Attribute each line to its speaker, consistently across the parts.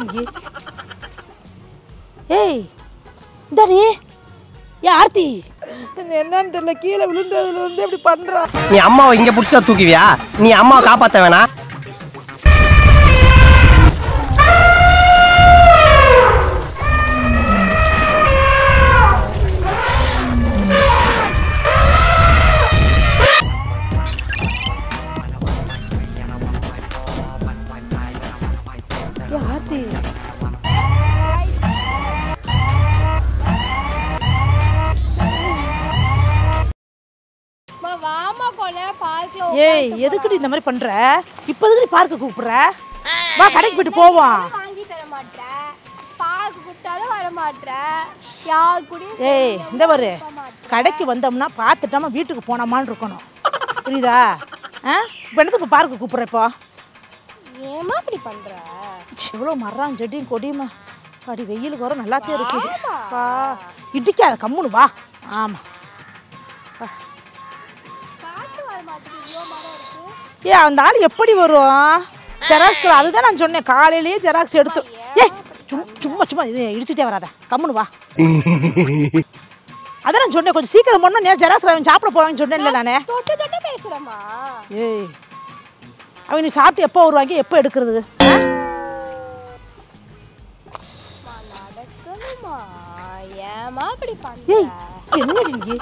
Speaker 1: இங்கே ஏய் இந்தாடி ஏன் ஆர்த்தி இது என்னன்னு தெரியல கீழே விழுந்ததுல இருந்து இப்படி பண்றா
Speaker 2: நீ அம்மாவை இங்க புடிச்சா தூக்குவியா நீ அம்மாவை காப்பாத்த வேணா
Speaker 1: ஏன் ஆர்த்தி
Speaker 3: அம்மா, வாம்மா கொஞ்ச நேரம் பார்க்ல
Speaker 1: ஏய் எதுக்குடி இந்த மாதிரி பண்ற இப்போ எதுக்குடி பார்க்க கூப்பிடுற வா கடைக்கு போயிட்டு போவோம்
Speaker 3: வாங்கி தர மாட்டேன் பார்க்க கூப்பிட்டாலும் வர மாட்டேன் யார் கூடயும்
Speaker 1: ஏய் இந்த பாரு கடைக்கு வந்தோம்னா பார்த்துட்டாம வீட்டுக்கு போனோமான்னு இருக்கணும் புரியுதா ஆ இப்போ என்னது இப்போ பார்க்க கூப்பிட்ற இப்போ
Speaker 3: ஏமா இப்படி பண்ற
Speaker 1: எவ்வளோ மரம் செடியும் கொடியுமா அடி வெயிலுக்கு வர நல்லாத்தே இருக்குது வா இடிக்காத கம்முனு வா ஆமாம்
Speaker 3: காத்து வர மாட்டேங்குது இவ்வளோ மரம் இருக்கு
Speaker 1: ஏ அந்த ஆள் எப்படி வரும் ஜெராக்ஸ் கடை அதுதான் நான் சொன்னேன் காலையிலேயே ஜெராக்ஸ் எடுத்து ஏய் சும்மா சும்மா சும்மா இது இடிச்சிட்டே வராத கம்முனு வா அதான் நான் சொன்னேன் கொஞ்சம் சீக்கிரம் போனா நேரம் ஜெராக்ஸ் அவன் சாப்பிட போவாங்கன்னு சொன்னேன்ல நானே
Speaker 3: தொட்டு தொட்டு பேசுறேம்மா
Speaker 1: ஏய் அவன் நீ சாப்பிட்டு எப்போ வருவாங்க எப்போ எடுக்கிறது ஆ?
Speaker 3: அம்மா, நடக்கணுமா ஏமா இப்படி
Speaker 1: ஏய்
Speaker 3: பண்ற
Speaker 1: என்னடி நீ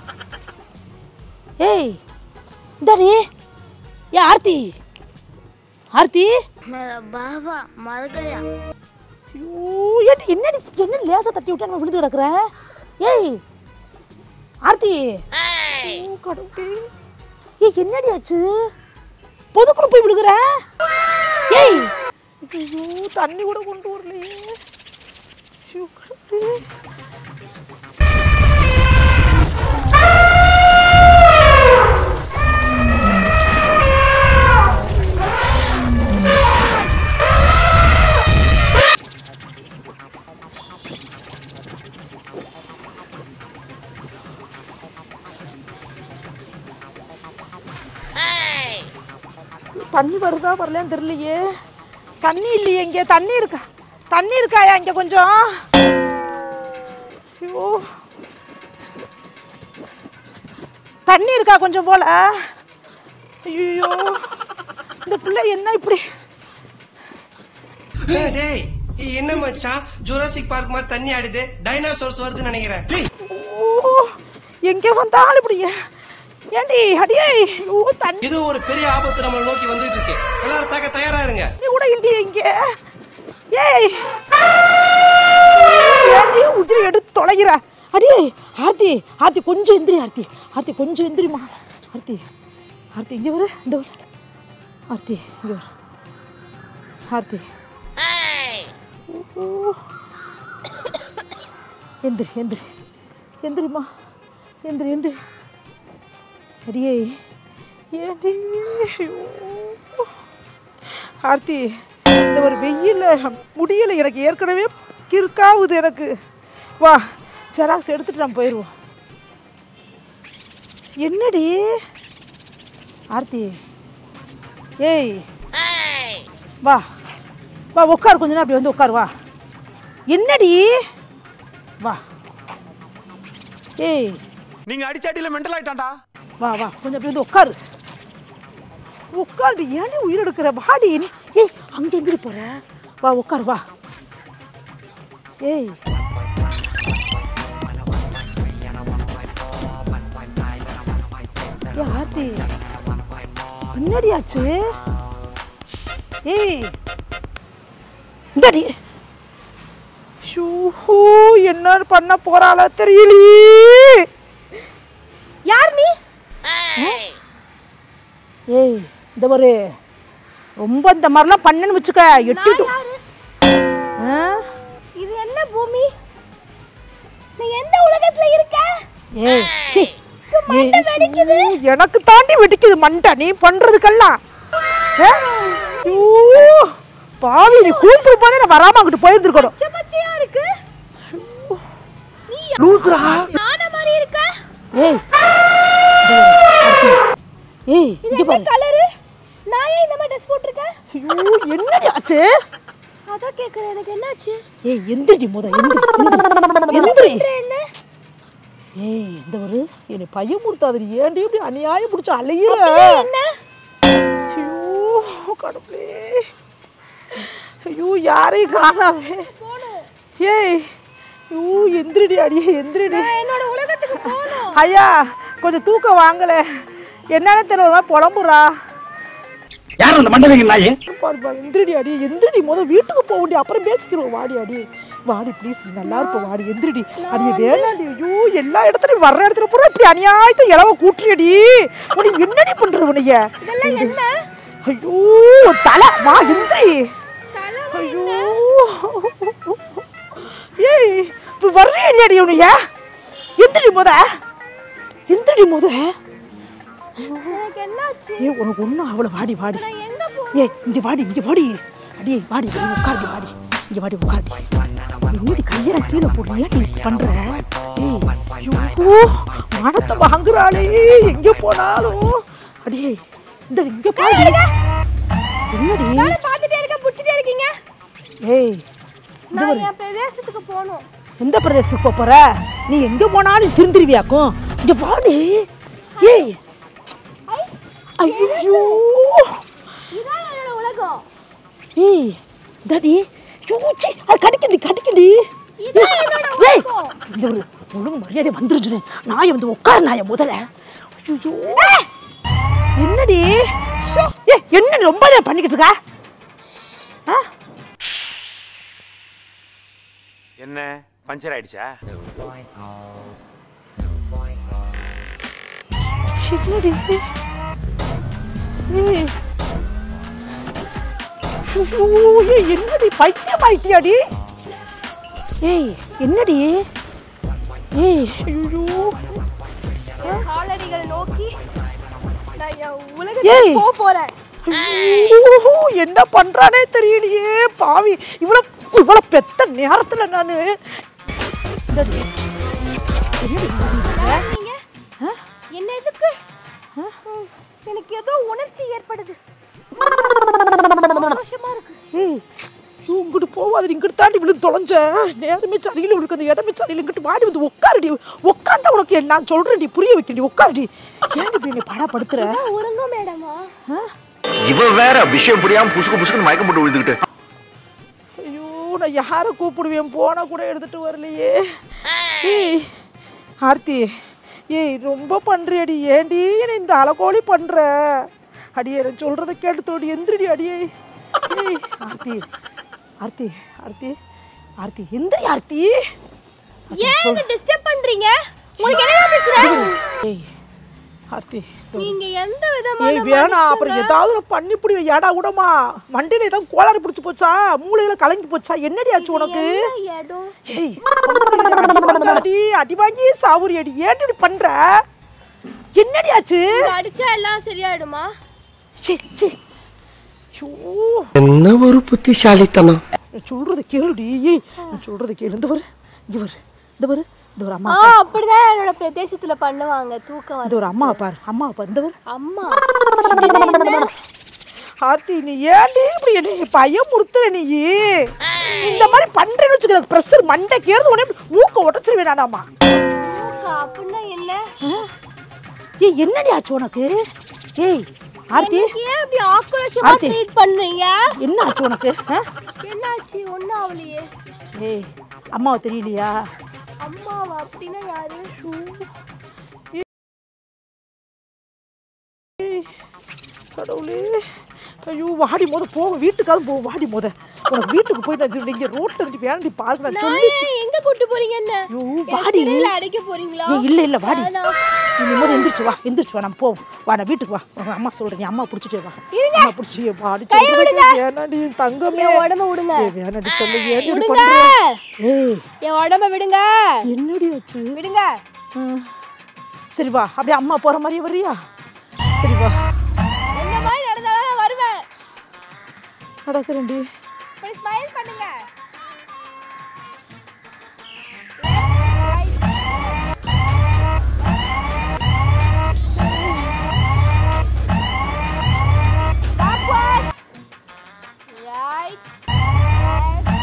Speaker 1: ஏய் இந்தாடி ஏ ஆர்த்தி ஆர்த்தி
Speaker 3: பாபா மறக்கலையா
Speaker 1: ஐயோ ஏடி என்னடி என்ன லேசா தட்டி விட்டா நம்ம விழுந்து கிடக்குற ஏய் ஆர்த்தி ஐயோ, கடவுளே ஏய் என்னடி ஆச்சு பொதுக்குன்னு போய் விழுகுற ஏய் ஐயோ தண்ணி கூட கொண்டு வரலையே ஐயோ, கடவுளே. தண்ணி வருதா வரலையான்னு தெரியலையே தண்ணி இல்லையே இங்கே தண்ணி இருக்கா தண்ணி இருக்காயா இங்கே கொஞ்சம் ஐயோ தண்ணி இருக்கா கொஞ்சம் போல ஐயோ இந்த பிள்ளை என்ன இப்படி
Speaker 2: டேய், டேய் என்ன மச்சான் ஜுராசிக் பார்க் மாதிரி தண்ணி ஆடுது டைனாசோர்ஸ் வருதுன்னு நினைக்கிறேன்
Speaker 1: ஓ எங்கே வந்தாலும் இப்படி ஏண்டி அடியே ஐயோ தண்ணி
Speaker 2: இது ஒரு பெரிய ஆபத்து நம்மளை நோக்கி வந்துட்டு இருக்கு எல்லாரும் தாக்க தயாரா இருங்க
Speaker 1: கூட இல்லையே இங்கே ஏய் ஏண்டி உதிரி எடுத்து தொலைகிற அடியே ஆர்த்தி ஆர்த்தி கொஞ்சம் எந்திரி ஆர்த்தி ஆர்த்தி கொஞ்சம் எந்திரிமா ஆர்த்தி ஆர்த்தி இங்கே வர இந்த வர ஆர்த்தி இங்கே வர ஆர்த்தி ஓ. எந்திரி எந்திரி எந்திரிம்மா எந்திரி எந்திரி அடியே ஏண்டி ஐயோ. ஆர்த்தி இந்த ஒரு வெயில்ல முடியல எனக்கு ஏற்கனவே கிறுக்காவுது எனக்கு வா ஜெராக்ஸ் எடுத்துட்டு நம்ம போயிடுவோம் என்னடி ஆர்த்தி ஏய் வா வா உட்காரு கொஞ்ச நேரம் அப்படி வந்து உட்காரு வா என்னடி வா ஏய்
Speaker 4: நீங்க அடிச்சாட்டில மென்டல் ஆயிட்டான்டா
Speaker 1: வா வா கொஞ்சம் அப்படி வந்து உட்காரு உட்காரு ஏன்டி உயிர் எடுக்கிற வாடி நீ- ஏய் அங்க எங்கடி போற வா உட்காரு வா ஏய் ஏய், ஆர்த்தி என்னடி ஆச்சு ஏய் இந்தடி ஷூ என்ன பண்ண போறாளோ தெரியலையே
Speaker 3: யார் நீ
Speaker 1: ஏய் இந்த ஒரு ரொம்ப இந்த மாதிரிலாம் பண்ணேன்னு வச்சுக்க எட்டிட்டு
Speaker 3: யாரு
Speaker 1: ஆ?
Speaker 3: இது என்ன பூமி நீ எந்த உலகத்துல இருக்க
Speaker 1: ஏய் சி
Speaker 3: மண்டை வெடிக்குது
Speaker 1: எனக்கு தாண்டி வெடிக்குது மண்டை நீ பண்றதுக்கெல்லாம் ஆ? ஐயோ, பாவி நீ கூப்பிட்டு போதே நான் வராம அங்கிட்டு போயிருந்துருக்கணும்
Speaker 3: பச்சை பச்சையா இருக்கு நீ நான மாதிரி இருக்க
Speaker 1: ஏய் ஏய்
Speaker 3: இது
Speaker 1: இங்க
Speaker 3: என்ன
Speaker 1: பாரு
Speaker 3: கலரு நான் ஏன் இந்த மாதிரி ட்ரெஸ் போட்டிருக்கேன்
Speaker 1: ஐயோ என்னடி ஆச்சு
Speaker 3: அதான் கேக்குறேன் எனக்கு என்னாச்சு
Speaker 1: ஏய் எந்திரி முத எந்திரி எந்திரி எந்திரி
Speaker 3: என்ன
Speaker 1: ஏய் இந்த ஒரு என்னை பயமுறுத்தாதடி ஏன்டி இப்படி அநியாயம் பிடிச்ச அலையிற
Speaker 3: என்ன
Speaker 1: ஐயோ கடவுளே ஐயோ யாரையும் காணாமே
Speaker 3: போகணும்
Speaker 1: ஏய் ஐயோ எந்திரிடி அடியே எந்திரிடி
Speaker 3: நான் என்னோட உலகத்துக்கு போகணும்
Speaker 1: ஐயா கொஞ்சம் தூக்கம் வாங்கல என்னன்னு தெரியல புலம்புறா
Speaker 5: யார் அந்த மண்டபங்க நாயே
Speaker 1: பாருப்பா எந்திரடி அடி எந்திரடி முத வீட்டுக்கு போக வேண்டிய அப்புறம் பேசிக்கிறோம் வாடி அடி வாடி ப்ளீஸ் நல்லா இருப்போம் வாடி எந்திரடி அடி வேணாடி ஐயோ எல்லா இடத்துலயும் வர்ற இடத்துல பூரா இப்படி அநியாயத்தை இளவ கூட்டுறியடி உன்னை என்னடி பண்றது உன்னைய
Speaker 3: என்ன
Speaker 1: ஐயோ தலை வா எந்திரி
Speaker 3: தலை
Speaker 1: ஐயோ ஏய் இப்ப வர்றே இல்லையாடி உன்னைய எந்திரி முத எந்திரி முத
Speaker 3: எனக்கு என்னாச்சு
Speaker 1: ஏய் உனக்கு ஒன்றும் அவ்வளோ வாடி வாடி
Speaker 3: நான் எங்க போ
Speaker 1: ஏய் இங்க வாடி இங்க வாடி அடியே வாடி நீ உட்காருடி வாடி இங்க வாடி உட்காருடி என்னடி கையெல்லாம் கீழே போடுறியா நீ இப்படி பண்ற ஏய் ஐயோ மானத்தை வாங்குறாளே எங்க போனாலும் அடியே இந்த இங்க பாரு என்னடி
Speaker 3: நானும் பார்த்துட்டே இருக்க பிடிச்சிட்டே இருக்கீங்க
Speaker 1: ஏய்
Speaker 3: நான் என் பிரதேசத்துக்கு போகணும்
Speaker 1: எந்த பிரதேசத்துக்கு போப் போற நீ எங்க போனாலும் திருந்திருவியாக்கும் இங்க வாடி ஏய் ஐயோ
Speaker 3: இதான் என்னோட உலகம்
Speaker 1: ஏய் தடி சூச்சி அது கடிக்கடி கடிக்கடி
Speaker 3: இதான் என்னோட
Speaker 1: ஏய்
Speaker 3: உலகம்
Speaker 1: இந்த ஒரு ஒழுங்கு மரியாதை வந்துருச்சுனே நாயை வந்து உட்காரு நாயை முதல்ல ஐயோ என்னடி ஏ என்ன ரொம்ப நேரம் பண்ணிக்கிட்டு இருக்கா ஆ
Speaker 4: என்ன பஞ்சர் ஆயிடுச்சா
Speaker 1: என்னடி ஏய் ஐயோ, ஏய், என்னடி பைத்தியம் ஆயிட்டியாடி ஏய் என்னடி ஏய் ஐயோ
Speaker 3: என் காலடிகள் நோக்கி நான் என்
Speaker 1: ஏய்.
Speaker 3: உலகத்துக்கு போக போறேன்
Speaker 1: ஐயோ, என்ன பண்றானே தெரியலையே பாவி இவ்வளவு இவ்வளவு பெத்த நேரத்துல நானு என்னடி? என்னடி பண்ணுறீங்க?
Speaker 3: நீங்க என்ன எதுக்கு ம், எனக்கு ஏதோ உணர்ச்சி ஏற்படுது சந்தோஷமா இருக்கு
Speaker 1: ஏய் ஐயோ, இங்கிட்டு போவாது இங்கிட்டு தாண்டி விழுந்து தொலைஞ்ச நேரமே சரியில்லை உனக்கு அந்த இடமே சரியில்லை இங்கிட்டு வாடி வந்து உட்காருடி உட்காந்தா உனக்கு நான் சொல்றேன்டி புரிய வைக்கடி உட்காருடி ஏன் இப்படி என்னை பாடப்படுத்துற
Speaker 3: உறங்க மேடமா
Speaker 1: ஆ?
Speaker 5: இவ வேற விஷயம் புரியாம புசுக்கு புசுக்குன்னு மயக்கம் போட்டு விழுந்துகிட்டு
Speaker 1: ஐயோ நான் யாரை கூப்பிடுவேன் போனா கூட எடுத்துட்டு வரலையே ஏய் ஆர்த்தி ஏய் ரொம்ப பண்றியடி ஏண்டி என்னை இந்த அலகோலி பண்ற அடியே நான் சொல்றத கேட்டு தோடி எந்திரடி அடியே ஏய் ஆர்த்தி ஆர்த்தி ஆர்த்தி ஆர்த்தி எந்திரி ஆர்த்தி
Speaker 3: ஏன் என்ன டிஸ்டர்ப் பண்றீங்க உங்களுக்கு என்ன பிரச்சனை
Speaker 1: ஏய் ஆர்த்தி
Speaker 3: நீங்க எந்த விதமான
Speaker 1: ஏய் வேணாம் அப்புறம் ஏதாவது ஒரு பண்ணி புடி ஏடா விடமா மண்டையில ஏதாவது கோளாறு பிடிச்சி போச்சா மூளையில கலங்கி போச்சா என்னடி ஆச்சு உனக்கு
Speaker 3: என்ன இடம்
Speaker 1: ஏய் அடி அடி வாங்கி சாவுரி அடி ஏன் இப்படி பண்ற என்னடி ஆச்சு
Speaker 3: உங்க அடிச்சா எல்லாம் சரியாயிடுமா
Speaker 1: ச்சீ, ச்சீ. ஐயோ,
Speaker 2: என்ன ஒரு புத்திசாலித்தனம்
Speaker 1: நான் சொல்றத கேளுடி ஏய் நான் சொல்றத கேளு இந்த வரு இங்க வரு இந்த வரு இந்த ஒரு அம்மா
Speaker 3: ஆ அப்படிதான் என்னோட பிரதேசத்துல பண்ணுவாங்க தூக்கம் வர
Speaker 1: இந்த ஒரு அம்மா பாரு அம்மா பாரு இந்த வரு
Speaker 3: அம்மா
Speaker 1: ஆர்த்தி நீ ஏன்டி இப்படி என்ன பையன் முறுத்துற நீ இந்த மாதிரி பண்றேன்னு வச்சுக்கிற ப்ரெஷர் மண்டை கேறது உடனே மூக்க உடச்சிருவேன் நானாமா
Speaker 3: தூக்கம் அப்படின்னா என்ன
Speaker 1: ஏய் என்னடி ஆச்சு உனக்கு ஏய் ஆர்த்தி
Speaker 3: எனக்கு ஏன் இப்படி ஆக்ரோஷமா
Speaker 1: ஆர்த்தி.
Speaker 3: ட்ரீட் பண்றீங்க
Speaker 1: என்ன ஆச்சு உனக்கு ஆ?
Speaker 3: என்னாச்சு ஒன்னும் ஆகலையே
Speaker 1: ஏய் அம்மாவை தெரியலையா
Speaker 3: அம்மாவா அப்படின்னா யாரு
Speaker 1: கடவுளே ஐயோ வாடி மோத போக வீட்டுக்காவது போ வாடி மோத உனக்கு வீட்டுக்கு போய் நான் நீங்க ரோட்ல இருந்து வேண்டி பாருங்க நான்
Speaker 3: நான்
Speaker 1: சொல்லி
Speaker 3: ஏன் எங்க கூட்டு போறீங்க என்ன
Speaker 1: ஐயோ
Speaker 3: என்
Speaker 1: வாடி
Speaker 3: சிறையில அடைக்க போறீங்களா
Speaker 1: ஏய் இல்ல இல்ல வாடி
Speaker 3: வேணாம்.
Speaker 1: நீ மோத எந்திரிச்சு வா எந்திரிச்சு வா நம்ம போவோம் வா நான் வீட்டுக்கு வா உங்க அம்மா சொல்றேன் நீ அம்மா பிடிச்சிட்டே வா அம்மா பிடிச்சிட்டே வா அடி
Speaker 3: கையை விடுங்க.
Speaker 1: வேணாடி தங்கமே
Speaker 3: என் உடம்ப விடுங்க
Speaker 1: ஏய் வேணாடி சொல்லு ஏன் இப்படி
Speaker 3: விடுங்க
Speaker 1: பண்ற ஏய்
Speaker 3: என் உடம்ப விடுங்க
Speaker 1: என்னடி ஆச்சு
Speaker 3: விடுங்க
Speaker 1: ம். சரி வா அப்படியே அம்மா போற மாதிரியே வரியா சரி வா
Speaker 3: என்ன மாதிரி நடந்தாலும் நான் வருவேன்
Speaker 1: நடக்கிறேன்டி
Speaker 3: இப்படி ஸ்மைல் பண்ணுங்க Backward. Right. Left.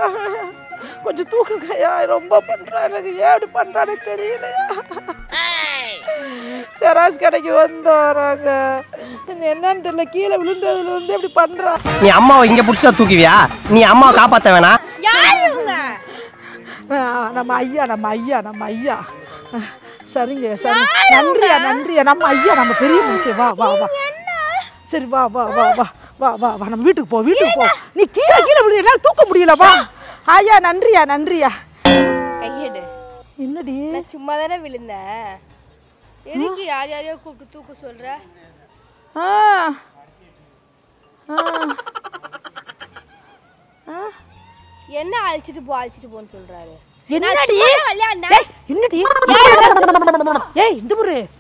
Speaker 1: கொஞ்சம் தூக்குங்கய்யா ரொம்ப பண்றா எனக்கு ஏடு பண்றானே தெரியலையா செராஸ் கடைக்கு வந்தோறாங்க என்னன்னு தெரியல கீழே விழுந்ததுல இருந்து இப்படி பண்றா
Speaker 6: நீ அம்மாவை இங்க புடிச்சா தூக்குவியா நீ அம்மாவை காப்பாத்த வேணாம்
Speaker 3: யாரு இவங்க
Speaker 1: ஆ, நம்ம ஐயா நம்ம ஐயா நம்ம ஐயா ஆ, சரிங்க சரி நன்றியா நன்றியா நம்ம ஐயா நம்ம பெரிய மனுஷன் வா வா வா சரி வா வா வா வா வா வா வா நம்ம வீட்டுக்கு போ வீட்டுக்கு போ நீ கீழே கீழே விழுது என்னால தூக்க முடியல வா ஐயா நன்றியா நன்றியா
Speaker 3: கையெடு
Speaker 1: என்னடி
Speaker 3: நான் சும்மா தானே விழுந்தேன் எதுக்கு யார் யாரையோ கூப்பிட்டு தூக்க சொல்ற
Speaker 1: ஆ ஆ ஆ
Speaker 3: என்ன அழைச்சிட்டு போ அழைச்சிட்டு போன்னு சொல்றாரு
Speaker 1: என்னடி
Speaker 3: சும்மா தான் விளையாண்டேன்.
Speaker 1: ஏய், என்னடி ஏய் இந்த முரு